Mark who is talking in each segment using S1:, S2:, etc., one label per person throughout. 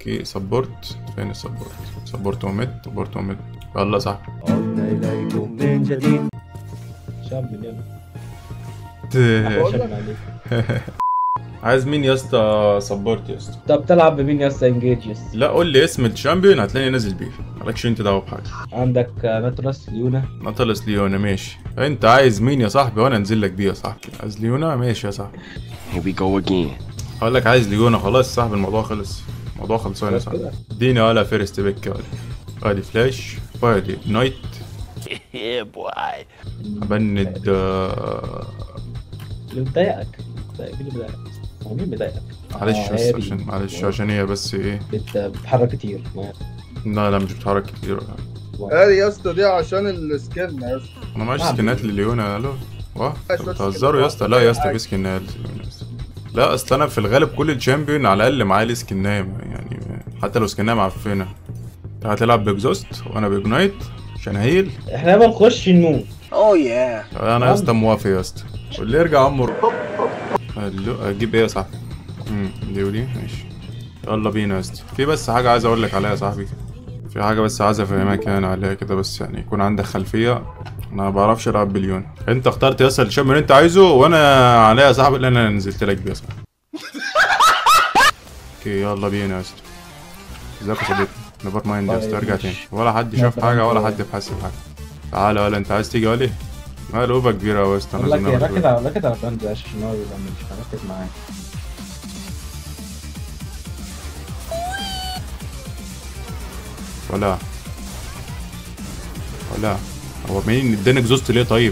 S1: اوكي سبورت فين السبورت سبورت وميد سبورت وميد يلا يا صاحبي
S2: عدنا إليكم من جديد
S3: شاب اليوم
S1: ت-
S3: شاب عليك
S1: عايز مين يا اسطى سبورت يا اسطى
S3: طب بتلعب بمين يا اسطى انجيج يا اسطى؟
S1: لا قول لي اسم الشامبيون هتلاقيني نازل بيه مالكش انت دعوه بحاجه
S3: عندك آه، ناتولاس ليونا
S1: نطلس ليونا ماشي انت عايز مين يا صاحبي وانا انزل لك بيه يا صاحبي عايز ليونا ماشي يا صاحبي
S4: Here we go again.
S1: هقول لك عايز ليونا خلاص يا صاحبي الموضوع خلص الموضوع خلصان يا
S3: بس
S1: صاحبي
S3: كده
S1: اديني ولا فيرست بيك ولا ادي فلاش وادي نايت
S4: Yeah, boy.
S1: ابند آه،
S3: اللي بيضايقك بيضايقك- مين اللي بيضايقك؟ هو مين بيضايقك؟
S1: معلش
S3: آه،
S1: بس
S3: هادي.
S1: عشان معلش عشان هي بس ايه
S3: بت- بتتحرك كتير
S1: لا لا مش بتحرك كتير
S5: هذه يا اسطى دي عشان السكن يا اسطى
S1: انا معيش
S3: نعم.
S1: سكنات لليونا الو واه
S5: ماشي،
S1: انتوا
S5: بس
S1: بتهزروا يا اسطى لا يا اسطى في سكنات لليونا يا اسطى. لا اصل انا في الغالب كل الشامبيون على الاقل معايا لي سكنايه يعني حتى لو سكنايه معفنه انت هتلعب باكزوست وانا باجنايت عشان هيل
S3: احنا بنخش نموت
S1: انا يا اسطى موافق يا اسطى واللي يرجع عمر الو اجيب ايه يا صاحبي امم دي ودي ماشي يلا بينا يا اسطى في بس حاجه عايز اقول لك عليها يا صاحبي في حاجه بس عايز افهمك يعني عليها كده بس يعني يكون عندك خلفيه انا ما بعرفش العب بليون انت اخترت يا اسطى الشامبيون اللي انت عايزه وانا عليا يا صاحبي اللي انا نزلت لك بيه يا صاحبي اوكي يلا بينا يا اسطى ازيك يا صديقي نيفر مايند يا اسطى
S3: طيب،
S1: ارجع
S3: ماشي.
S1: تاني ولا حد شاف حاجه ولا حد بحس بحاجه تعالى ولا انت عايز تيجي ولا ما الاوفا كبيره أوي يا اسطى
S3: بقول لك
S1: لازم
S3: ايه
S1: ناخد
S3: ركز
S1: بالنا.
S3: على ركز على براند عشان هو يبقى مش هركز معاه
S1: ولا ولا هو مين اداني اكزوست ليه طيب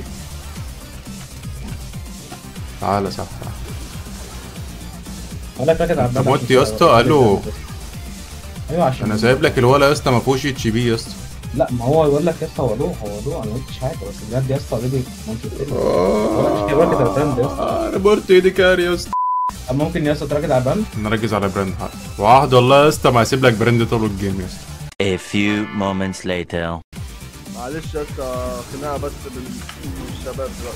S1: تعالى صح تعالى.
S3: بقول لك ركز على
S1: انت
S3: براند
S1: مت
S3: عشان
S1: يا
S3: تبقى-
S1: اسطى؟ الو.
S3: ايوه عشان
S1: انا سايب لك الولا يا اسطى ما فيهوش اتش بي يا اسطى
S3: لا ما هو يقول لك يا اسطى هو له هو له انا ما قلتش حاجه بس بجد يا اسطى اوريدي ممكن تقول مش كده ركز على البراند يا اسطى
S1: انا بورت ايدي كاري يا اسطى
S3: طب ممكن يا اسطى تركز على البراند
S1: نركز على براند حق وعهد والله يا اسطى ما هسيب لك براند طول الجيم يا اسطى
S4: A few moments later.
S5: معلش يا اسطى خناقه بس بين الشباب دلوقتي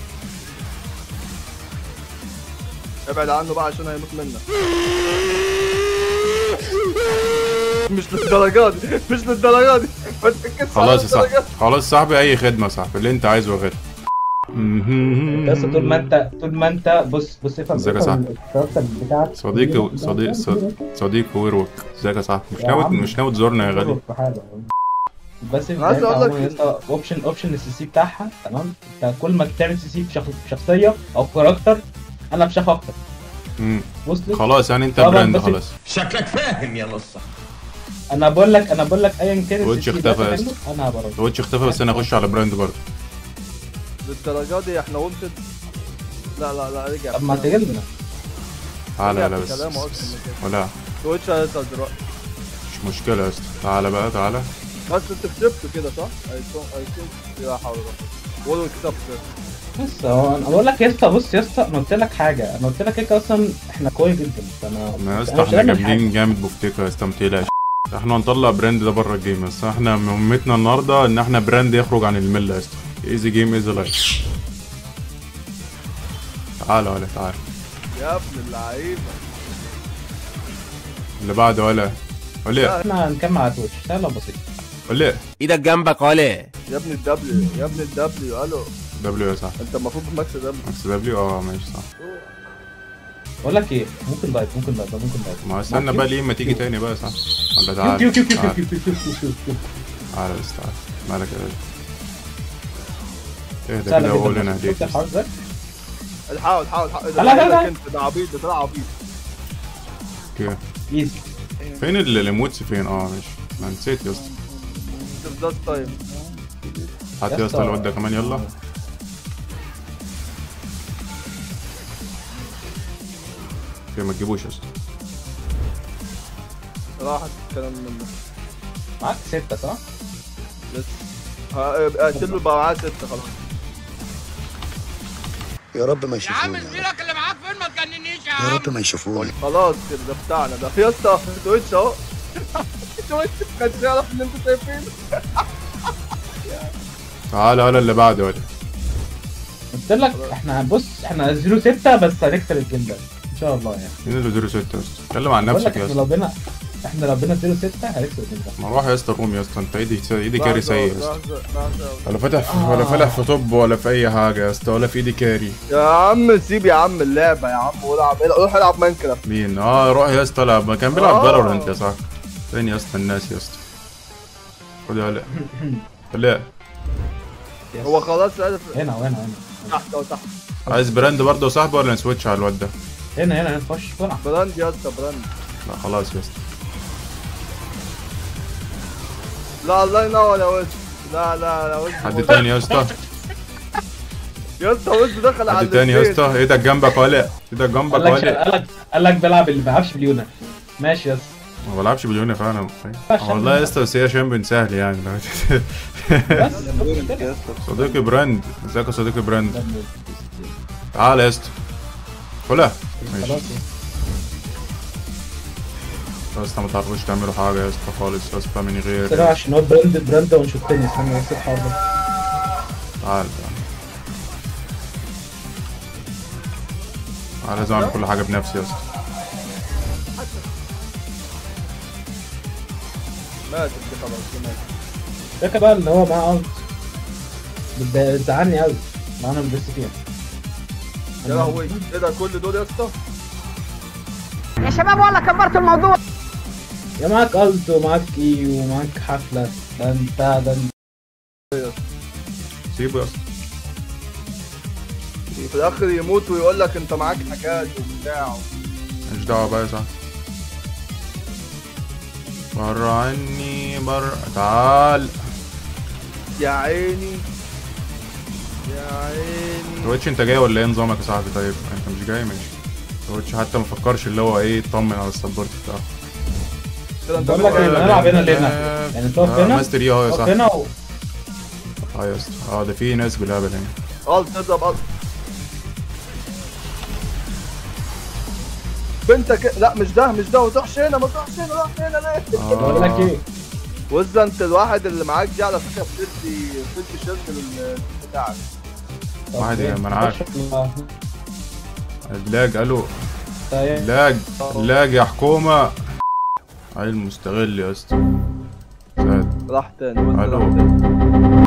S5: ابعد عنه بقى عشان هيموت منك مش للدرجه دي مش للدرجه دي ما تركزش على
S1: خلاص يا صاحبي
S5: الدرجة.
S1: خلاص يا صاحبي اي خدمه يا صاحبي اللي انت عايزه غير
S3: يا اسطى طول ما انت طول ما انت بص بص افهم
S1: ازيك يا
S3: افهم
S1: صاحبي؟
S3: الكاركتر بتاعك
S1: صديقي صديق صديق صديق ويروك ازيك يا صاحبي مش ناوي مش ناوي تزورنا يا غالي
S3: في حاجة. بس في
S5: أنا عايز
S3: بداية
S5: أقول لك
S3: عموما يا اسطى اوبشن اوبشن السي سي بتاعها تمام انت كل ما تعمل سي سي بشخ- بشخصيه او كاركتر انا بشاف اكتر
S1: مم.
S3: وصلت
S1: خلاص يعني انت
S3: طبعاً
S1: براند
S3: بس-
S1: خلاص
S3: انا بقول لك انا بقول لك ايا كان
S1: وجه
S3: السي سي
S1: اختفى يا
S3: بتاعك
S1: اسطى.
S3: انا هبرد
S1: تويتش اختفى بس انا اخش على براند برضه
S5: للدرجه دي احنا وانتد لا لا لا رجع
S3: طب ما تجيبنا
S1: تعالى
S5: رجع
S1: يلا
S5: في
S1: بس
S5: كلامه أكتر من كده.
S1: ولا
S5: تويتش هيظهر دلوقتي
S1: مش مشكلة يا اسطى تعالى بقى تعالى
S5: بس انت كسبته كده صح؟ ايكون ايكون لا حول ولا قوه قولوا كسبت
S3: بص هو انا بقول لك يا اسطى بص يا اسطى انا قلت لك حاجه انا قلت لك هيك اصلا احنا قوي جدا فانا
S1: ما يا
S3: أنا
S1: اسطى
S3: مش
S1: احنا
S3: هعمل حاجة.
S1: جامدين جامد بوفتيكا يا اسطى ما تقلقش احنا هنطلع براند ده بره الجيم بس احنا مهمتنا النهارده ان احنا براند يخرج عن المله يا اسطى ايزي جيم ايزي لايف تعالى ولا تعالى
S5: يا ابن اللعيبه
S1: اللي بعده ولا ولا
S3: احنا هنكمل على تويتش سهله وبسيطه
S1: ولا
S4: ايدك جنبك ولا
S5: يا ابن الدبليو يا ابن الدبليو الو
S1: دبليو يا صاحبي
S5: انت المفروض ماكس دبليو
S1: ماكس دبليو اه ماشي صح
S3: بقول لك ايه ممكن دايف ممكن دايف ممكن دايف
S1: ما استنى بقى ليه ما تيجي تاني بقى صح ولا
S3: كيو
S1: تعالى
S3: كيو كيو كيو
S1: تعالى
S3: كيو كيو كيو كيو كيو
S1: تعالى بس تعالى مالك يا باشا اهدى
S3: سهلة
S1: كده وقول
S3: جدا
S1: انا
S3: شفت
S1: هديت
S3: الحوار ده؟
S5: الحاول حاول حاول
S3: لا، لا، لا، لا.
S5: انت ده عبيط ده طلع عبيط
S1: اوكي
S3: ايزي
S1: فين الايموتس فين اه ماشي ما نسيت يا اسطى
S5: انت ذات تايم
S1: هات
S3: يا
S1: يا اسطى
S3: اسطى.
S1: الواد ده كمان يلا اوكي ما تجيبوش يا اسطى
S5: راحت الكلام منه
S3: معاك ستة صح؟
S5: بس اقتل له بقى معاه ستة خلاص
S6: يا رب ما يشوفوني يا رب ما يشوفوني
S5: خلاص كده ده بتاعنا ده يا اسطى تويتش اهو تويتش ما كانش يعرف ان انتوا شايفين
S1: تعالى ولا اللي بعده ولا
S3: قلت لك احنا بص احنا زيرو ستة بس هنكسب الجيم ده ان شاء الله يعني
S1: مين اللي 06 يا اسطى اتكلم عن
S3: بقول
S1: نفسك
S3: لك
S1: يا
S3: احنا
S1: اسطى
S3: لو بينا احنا لو بينا 0 6 هنكسب انت
S1: ما روح يا اسطى روم يا اسطى انت ايدي ايدي كاري
S5: لحظة،
S1: سيء يا اسطى
S5: لحظة، لحظة.
S1: ولا فاتح في ولا فاتح في طب ولا في اي حاجه يا اسطى ولا في ايدي كاري
S5: يا عم سيب يا عم اللعبة يا عم والعب روح العب ماينكرافت
S1: مين اه روح يا اسطى العب ما كان بيلعب
S5: آه.
S1: فالورانت يا صاحبي فين يا اسطى الناس يا اسطى خد يا لا لا
S3: يس.
S5: هو خلاص عرف
S3: هنا وهنا هنا
S5: تحت او تحت
S1: عايز براند برضه يا صاحبي ولا نسويتش على الواد ده
S3: هنا هنا نخش بسرعه
S5: براند يا اسطى براند
S1: لا خلاص يا اسطى
S5: لا الله ينور يا وز لا لا لا وز
S1: حد تاني يا اسطى
S5: يا اسطى وز دخل على
S1: حد تاني يا
S5: البيت.
S1: اسطى ايدك جنبك ولا ايدك جنبك
S3: قال لك
S1: ولا
S3: قال لك قال لك بيلعب اللي ما بيلعبش بليونه ماشي يس
S1: ما بلعبش بليونة فعلا والله يا اسطى بس هي شامبيون سهل يعني
S3: بس
S1: صديقي براند ازيك يا صديقي براند تعالى يا اسطى خلا ماشي
S3: خلاص
S1: يا اسطى ما تعرفوش تعملوا حاجه يا اسطى خالص يا اسطى من غير
S3: سريع عشان هو براند براند ونشوف تاني استنى بس الحوار ده
S1: تعال تعال تعال لازم اعمل كل حاجه بنفسي يا اسطى
S5: ماتت دي خلاص دي ماتت.
S3: فاكر بقى اللي هو معاه ارض بتزعلني قوي ما انا بس فيها
S5: يا لهوي ايه ده كل دول يا اسطى
S7: يا شباب والله كبرت الموضوع
S3: يا معاك الت ومعاك اي ومعاك حفله ده انت ده انت
S1: سيبه يا اسطى
S5: في الاخر يموت ويقول لك انت معاك حاجات وبتاع
S1: مش دعوه بقى يا صاحبي بره عني بره تعال
S5: يا عيني يا عيني
S1: تويتش انت جاي ولا ايه نظامك يا صاحبي طيب انت مش جاي ماشي تويتش حتى ما فكرش اللي هو ايه يطمن على السبورت بتاعه
S5: كده انت
S3: بقول لك ايه
S5: بقى-
S3: ما نلعب هنا ليه هنا يعني تقف
S1: آه،
S3: هنا
S1: ماستر ايه اهو يا
S3: تقف
S1: صاحبي
S3: هنا و...
S1: اه يا اسطى اه ده في ناس بالهبل هنا
S5: اه تضرب اه بنتك لا مش ده مش ده ما تروحش هنا ما تروحش هنا روح هنا ليه؟
S3: بقول لك ايه
S5: وز انت الواحد اللي معاك دي على فكره بتدي بتدي شرط لل بتاعك
S3: طب
S1: واحد
S3: إيه؟
S1: ما أنا عارف.
S3: آه،
S1: اللاج الو
S3: طيب.
S1: لاج لاج يا حكومة عيل مستغل يا اسطى ساد.
S5: راح تاني وز
S1: ألو.
S5: راح تاني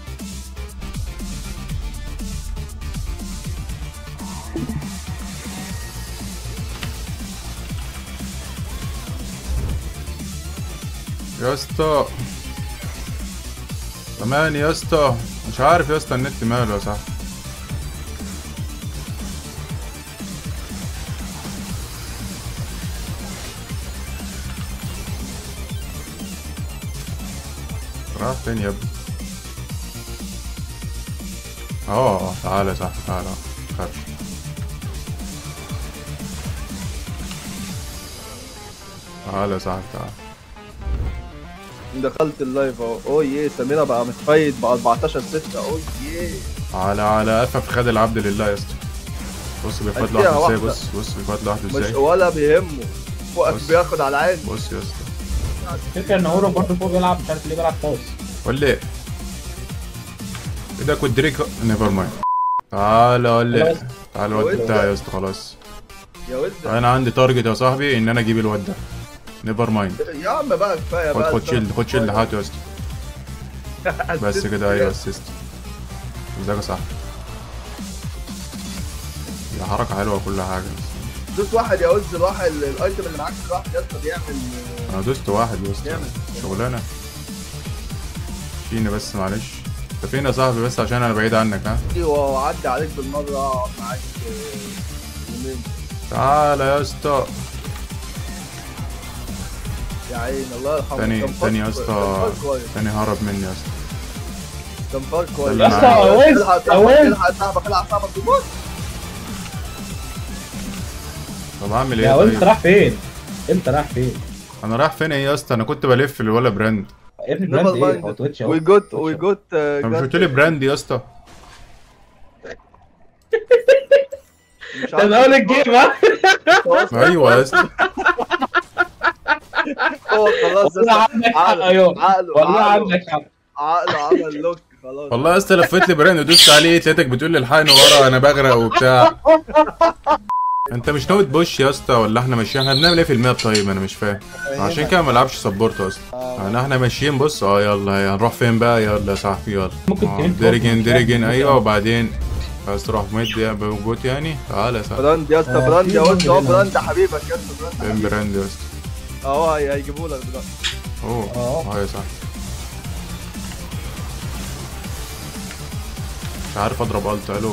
S1: يا اسطى كمان يا اسطى مش عارف يا اسطى النت ماله يا صاحبي راح فين يا ابني اه تعالى يا صاحبي تعالى خرج تعالى يا صاحبي تعالى
S5: دخلت اللايف اهو اوه يه سميرة بقى متفايد ب 14 6 اوه يه
S1: على على قفا في خد العبد لله يا اسطى بص بيفات
S5: أديها
S1: لوحده ازاي
S5: واحدة.
S1: بص بص بيفات لوحده
S5: مش
S1: ازاي
S5: ولا بيهمه وقف
S1: بص.
S5: بياخد على عيني
S1: بص يا اسطى
S3: الفكره ان هورو برضه فوق بيلعب مش عارف ليه بيلعب فاوس
S1: ولا ايه ايه ده كنت دريك نيفر مايند تعالى ولا
S3: خلاص.
S1: إيه؟ تعالى الواد
S5: وإنت؟
S1: بتاعي يا اسطى خلاص
S5: يا ولد
S1: انا عندي تارجت يا صاحبي ان انا اجيب الواد ده نيفر مايند
S5: يا عم بقى كفايه
S1: خد
S5: بقى
S1: خد شيلد خد شيلد هاته يا اسطى بس كده ايوه اسيست ازيك يا صاحبي دي حركة حلوة وكل حاجة
S5: دوس واحد يا وز الواحد الايتم اللي معاك الواحد يا اسطى بيعمل
S1: انا دوست واحد يا اسطى
S5: جامد.
S1: شغلانة شيني بس معلش انت فين يا صاحبي بس عشان انا بعيد عنك ها
S5: وعدي عليك بالمره اقعد معاك آه، يومين
S1: تعالى يا اسطى
S5: يا عين الله يرحمه
S1: تاني
S5: كان
S1: تاني يا
S5: فرق- كان
S1: اسطى
S5: فرق كويس
S1: تاني هرب مني يا اسطى
S5: كان فرق كويس
S1: اللي
S3: يا اسطى
S1: معايا.
S3: اويس
S5: الحق صاحبك
S3: اويس
S5: الحق صاحبك الحق صاحبك تموت
S1: طب اعمل
S3: يا
S1: ايه
S3: اويس
S1: طيب
S3: راح فين؟ انت رايح فين؟
S1: انا رايح فين ايه يا اسطى انا كنت بلف الولا براند
S3: يا ابني براند ايه؟ هو تويتش اهو
S5: وي جوت وي جوت
S1: انت مش قلت لي براند يا اسطى
S3: ده من اول الجيم ها؟
S1: ايوه يا اسطى
S5: هو خلاص
S3: والله عندك حق
S5: عقله
S3: ايوه
S5: عقله
S3: والله
S5: عقله
S3: عندك حق
S5: عقله عمل لوك خلاص
S1: والله يا اسطى لفيت لي براند ودوست عليه لقيتك بتقول لي الحقني ورا انا بغرق وبتاع انت مش ناوي تبوش يا اسطى ولا احنا ماشيين احنا بنعمل ايه في الماب طيب انا مش فاهم عشان كده ما لعبش سبورت اصلا انا احنا ماشيين بص اه يلا يلا هنروح فين بقى يلا يا صاحبي يلا
S3: ممكن
S1: آه،
S3: تلف
S1: درجن
S3: فوق.
S1: درجن ايوه وبعدين عايز تروح ميد يا بوجود يعني تعالى يا صاحبي
S5: براند يا اسطى
S3: آه،
S5: براند
S3: في
S5: يا اسطى اهو
S3: هنا.
S5: براند حبيبك يا اسطى براند
S1: فين
S5: حبيبك.
S1: براند يا اسطى
S5: اهو هي- هيجيبوا لك دلوقتي
S1: اوه
S3: اه.
S1: اه يا صاحبي مش عارف اضرب الت الو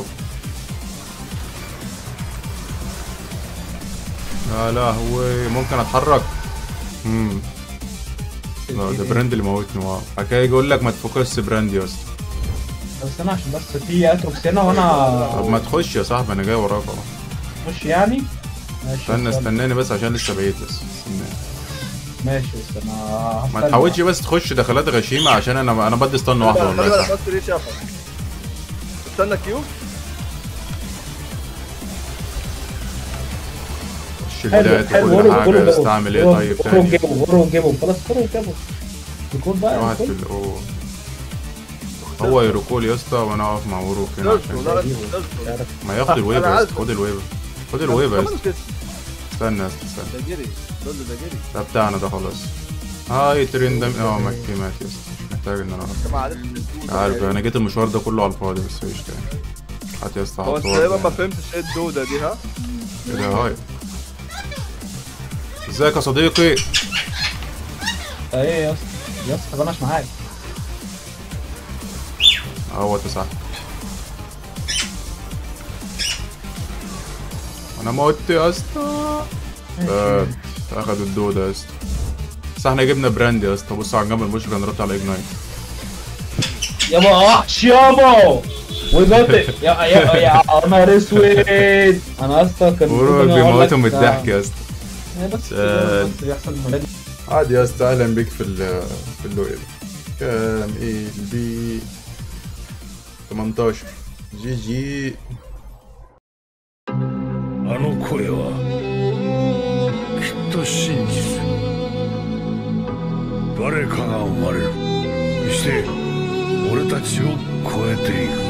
S1: لا لا هو ممكن اتحرك امم لا ده براند اللي موتني واو بعد كده يجي يقول لك ما تفوكس براند يا اسطى
S3: بس انا عشان بس في اتروكس هنا وانا
S1: طب ما تخش يا صاحبي انا جاي وراك اهو
S3: مش يعني ماشي
S1: استنى
S3: استنى.
S1: استناني بس عشان لسه بعيد بس استناني.
S3: ماشي بس انا
S1: ما
S3: هستنى.
S1: تحاولش بس تخش دخلات غشيمه عشان انا انا بدي استنى واحده
S5: خلي
S1: والله يا
S5: بالك
S1: صاحبي
S5: بس ليه شافك استنى كيو
S1: خش
S3: حلو
S1: البدايات
S3: حلو
S1: وكل
S3: ورو
S1: حاجه
S3: ورو
S1: استعمل ايه
S3: ورو-
S1: طيب
S3: ورو
S1: تاني
S3: جيبه ورو جيبه خلاص ورو جيبه يكون
S1: في
S3: بقى
S1: واحد في
S3: يكون.
S1: ال أوه. هو يروكول يا اسطى وانا اقف مع وروك هنا
S5: نزلوا لا
S1: عشان
S5: لا نزلوا
S3: عارف.
S1: ما ياخد الويف
S5: أنا
S1: يا
S5: عارف.
S1: اسطى خد الويف خد الويف يا
S5: كمان
S1: اسطى
S5: كده.
S1: استنى يا اسطى استنى
S5: ده جري دول ده جري
S1: ده بتاعنا ده خلاص هاي ترين ده اه مكي مات يا اسطى مش محتاج ان انا أقف.
S5: انت ما عرفتش
S1: مش عارف انا جيت المشوار ده كله على الفاضي بس ايش تاني هات يا اسطى
S5: هو
S1: هات
S5: انت
S1: صور
S5: تقريبا ما
S1: ده.
S5: فهمتش ايه الدوده دي ها
S1: ايه ده هاي ازيك يا صديقي
S3: ايه يا اسطى يا اسطى انا مش معاك
S1: اهو صح انا موت يا اسطى آه، اخد الدودة يا اسطى بس احنا جبنا براند يا اسطى بص على الجنب المشرق هنرد على اجنايت
S3: يابا وحش يابا وجات يا يا يا نهار اسود انا اصلا كان
S1: وروك
S3: ممكن أقول لك
S1: بيموتهم
S3: ده-
S1: بالضحك يا اسطى
S3: هي بس
S1: آه.
S3: بس بيحصل مولاد
S1: عادي يا اسطى اهلا بيك في ال في اللويل كام ايه البي 18 جي جي
S8: あの声はきっと真実誰かが生まれるそして俺たちを超えていく